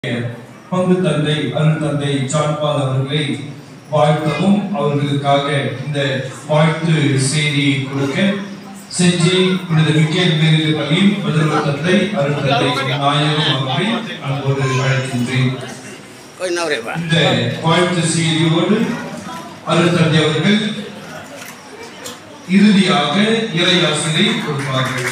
பங்கு தந்தை அருள் தந்தை ஜான்பால் அவர்களை வாழ்த்தவும் அவர்களுக்காக இந்த வாழ்த்து செய்தியை கொடுக்க செஞ்சி புனித மிக்கேல் மேல்நிலைப் பள்ளியின் முதல்வர் தந்தை அருள் தந்தை நாயகம் அவர்களை அன்போடு அழைக்கின்றேன் કોઈ નવરે બા இந்த வாழ்த்து செய்தியோடு அருள் தந்தை அவர்கள் இறுதியாக இறையாசிரை கொடுப்பார்கள்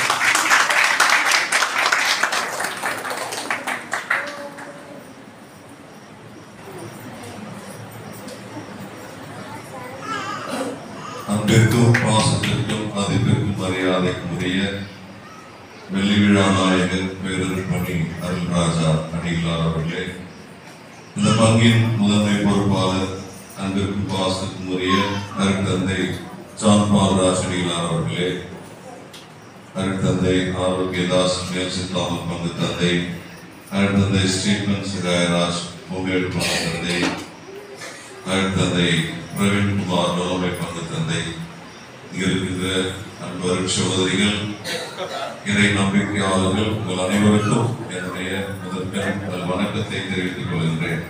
அன்பிற்கும் பாசத்திற்கும் மதிப்பிற்கும் மரியாதைக்கும் உரிய வெள்ளி விழா நாயகர் பேரர் பணி அருள்ராஜா அணிகளார் அவர்களே இந்த பங்கின் முதன்மை பொறுப்பாளர் அன்பிற்கும் பாசத்திற்கும் உரிய அருட்தந்தை ஜான் பால்ராஜ் அணிகளார் அவர்களே அருட்தந்தை ஆரோக்கியதாஸ் மேல் சித்தாமல் பங்கு தந்தை அருட்தந்தை ஸ்ரீபன் சிகாயராஜ் பொங்கல் பங்கு தந்தை அருட்தந்தை பிரவீன்குமார் நலமை பங்கு தந்தை இங்க இருக்கின்ற அன்பர் சகோதரிகள் இறை நம்பிக்கையாளர்கள் உங்கள் அனைவருக்கும் என்னுடைய முதற்கண் முதல் வணக்கத்தை தெரிவித்துக் கொள்கின்றேன்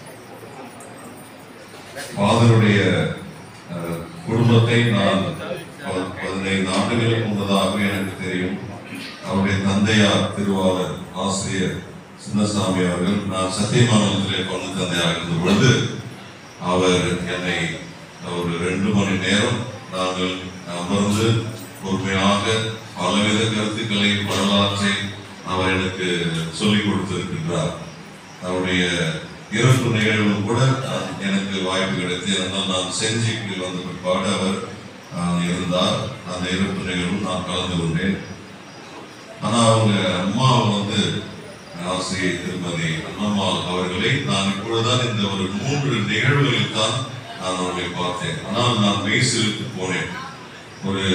ஃபாதருடைய அஹ், குடும்பத்தை நான் ப- பதினைந்து ஆண்டுகளுக்கு முன்னதாக எனக்கு தெரியும் அவருடைய தந்தையார் திருவாளர் ஆசிரியர் சின்னசாமி அவர்கள் நான் சத்தியமானத்திலே பங்கு தந்தையாக இருந்த பொழுது அவர் என்னை ஒரு ரெண்டு மணி நேரம் நாங்கள் அமர்ந்து பொறுமையாக பலவித கருத்துக்களை வரலாற்றை அவர் எனக்கு சொல்லிக் கொடுத்திருக்கின்றார் அவருடைய இறப்பு நிகழ்வும் கூட நான் எனக்கு வாய்ப்பு கிடைத்தது ஏனென்றால் நான் செஞ்சிக்கு வந்த பிற்பாடு அவர் ஆஹ், இருந்தார் அந்த இறப்பு நிகழ்வும் நான் கலந்து கொண்டேன் ஆனா அவங்க அம்மா வந்து ஆசிரியர் திருமதி அண்ணம்மாள் அவர்களை நான் இப்பொழுதுதான் இந்த ஒரு மூன்று நிகழ்வுகளில் தான் நான் அவர்களை பார்த்தேன் ஆனால் நான் மெய்சிலுக்கு போனேன் ஒரு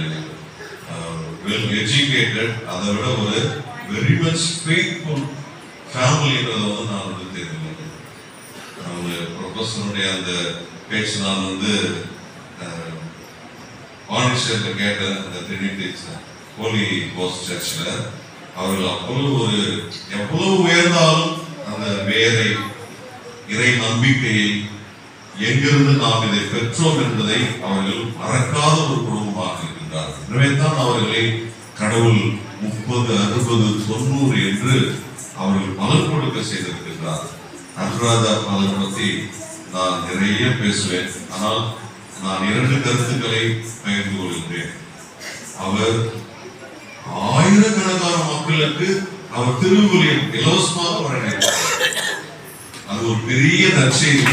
வெல் எஜுகேட்டட் அதை விட ஒரு வெரி மச் ஃபெய்த்ஃபுல் ஃபேமிலின்றதை வந்து நான் வந்து தெரிஞ்சுக்கிட்டேன் அவங்க ப்ரொஃபஸருடைய அந்த பேச்சு நான் வந்து அஹ், பாண்டிச்சேரியில் கேட்ட அந்த ட்ரினிட்டி ஹோலி கோஸ்ட் சர்ச்சில் அவர்கள் அவ்வளவு ஒரு எவ்வளவு உயர்ந்தாலும் அந்த வேரை இறை நம்பிக்கையை எங்கிருந்து நாம் இதை பெற்றோம் என்பதை அவர்கள் மறக்காத ஒரு குடும்பமாக இருக்கின்றார்கள் எனவே தான் அவர்களை கடவுள் முப்பது அறுபது தொண்ணூறு என்று அவர்கள் பலன் கொடுக்க செய்திருக்கின்றார் அனுராதா பலன் பற்றி நான் நிறைய பேசுவேன் ஆனால் நான் இரண்டு கருத்துக்களை பகிர்ந்து கொள்கின்றேன் அவர் ஆயிரக்கணக்கான மக்களுக்கு அவர் திருவுலியம் இலவசமாக வழங்கினார் அது ஒரு பெரிய நற்செய்தி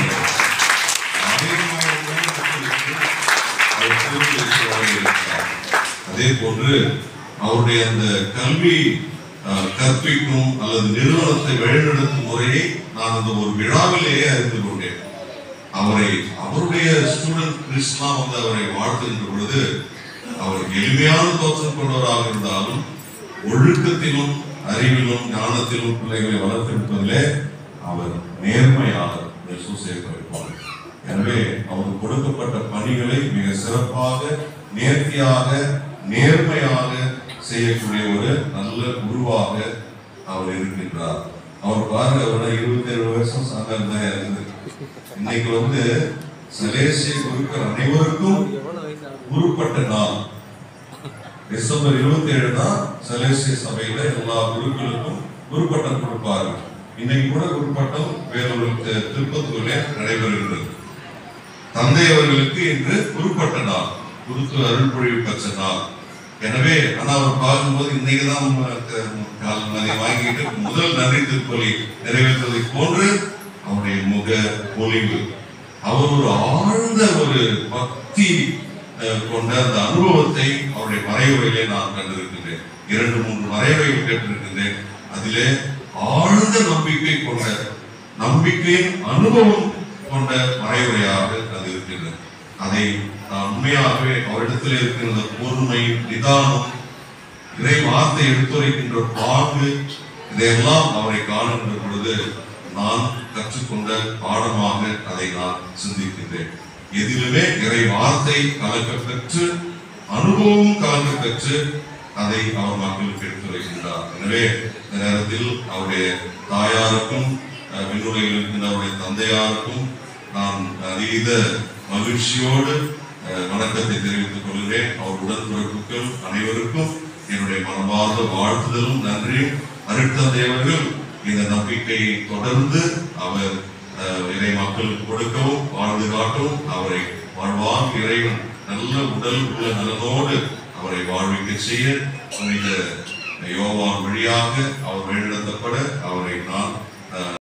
ஆயிரக்கணக்கான மக்களுக்கு அவர் திருவுலியத்தை வழங்கியிருக்கிறார். அதே போன்று அவருடைய அந்த கல்வி அஹ், கற்பிக்கும் அல்லது நிறுவனத்தை வழிநடத்தும் முறையை நான் அந்த ஒரு விழாவிலேயே அறிந்து கொண்டேன் அவரை அவருடைய ஸ்டூடெண்ட் கிறிஸ்லாம் வந்து அவரை வாழ்த்துகின்ற பொழுது அவர் எளிமையான தோற்றம் கொண்டவராக இருந்தாலும் ஒழுக்கத்திலும் அறிவிலும் ஞானத்திலும் பிள்ளைகளை வளர்த்தெடுப்பதிலே அவர் நேர்மையாளர் என்று சூசையப்படுவார் எனவே அவருக்கு கொடுக்கப்பட்ட பணிகளை மிக சிறப்பாக நேர்த்தியாக நேர்மையாக செய்யக்கூடிய ஒரு நல்ல குருவாக அவர் இருக்கின்றார் அவர் பாருங்க அவர் இருபத்தி ஏழு வருஷம் சாதாரண தான் இருக்குது இன்னைக்கு வந்து சலேசிய குருக்கள் அனைவருக்கும் உருப்பட்ட நாள் டிசம்பர் இருபத்தி ஏழு தான் சலேசிய சபையில எல்லா குருக்களுக்கும் குருப்பட்டம் கொடுப்பாரு இன்னைக்கு கூட குருப்பட்டம் வேறொரு தி- திருப்பத்தூரிலே நடைபெறுகிறது தந்தை அவர்களுக்கு இன்று குருப்பட்ட நாள் குருத்து அருள் பொழிவு பெற்ற நாள் எனவே ஆனா அவர் பார்க்கும்போது இன்னைக்கு தான் கால் மதி வாங்கிட்டு முதல் நன்றி திருப்பலி நிறைவேற்றுவதை போன்று அவருடைய முக பொலிவு அவர் ஒரு ஆழ்ந்த ஒரு பக்தி அஹ், கொண்ட அந்த அனுபவத்தை அவருடைய மறைவுரையிலே நான் கண்டிருக்கின்றேன் இரண்டு மூன்று மறைவுரைகள் கேட்டிருக்கின்றேன் அதிலே ஆழ்ந்த நம்பிக்கை கொண்ட நம்பிக்கையின் அனுபவம் கொண்ட மறைவுரையாக அது இருக்கின்றது அதை நான் உண்மையாகவே அவரிடத்தில் இருக்கின்ற பொறுமை நிதானம் இறை வார்த்தை எடுத்துரைக்கின்ற பாங்கு இதையெல்லாம் அவரை காணுகின்ற பொழுது நான் கற்றுக்கொண்ட பாடமாக அதை நான் சிந்திக்கின்றேன் எதிலுமே இறை வார்த்தை கலக்க பெற்று அனுபவம் கலக்க பெற்று அதை அவர் மக்களுக்கு எடுத்துரைக்கின்றார் எனவே இந்த நேரத்தில் அவருடைய தாயாருக்கும் அஹ், விண்ணுலகில் இருக்கின்ற அவருடைய தந்தையாருக்கும் நான் அதீத மகிழ்ச்சியோடு அஹ், வணக்கத்தை தெரிவித்துக் கொள்கிறேன் அவர் உடன்பிறப்புகள் அனைவருக்கும் என்னுடைய மனமார்ந்த வாழ்த்துதலும் நன்றியும் அருட்தந்தை அவர்கள் இந்த நம்பிக்கையை தொடர்ந்து அவர் அஹ், இறை மக்களுக்கு கொடுக்கவும் வாழ்ந்து காட்டவும் அவரை வாழ்வான் இறைவன் நல்ல உடல் உள்ள நலனோடு அவரை வாழ்விக்க செய்ய புனித யோவான் வழியாக அவர் வழிநடத்தப்பட அவரை நான்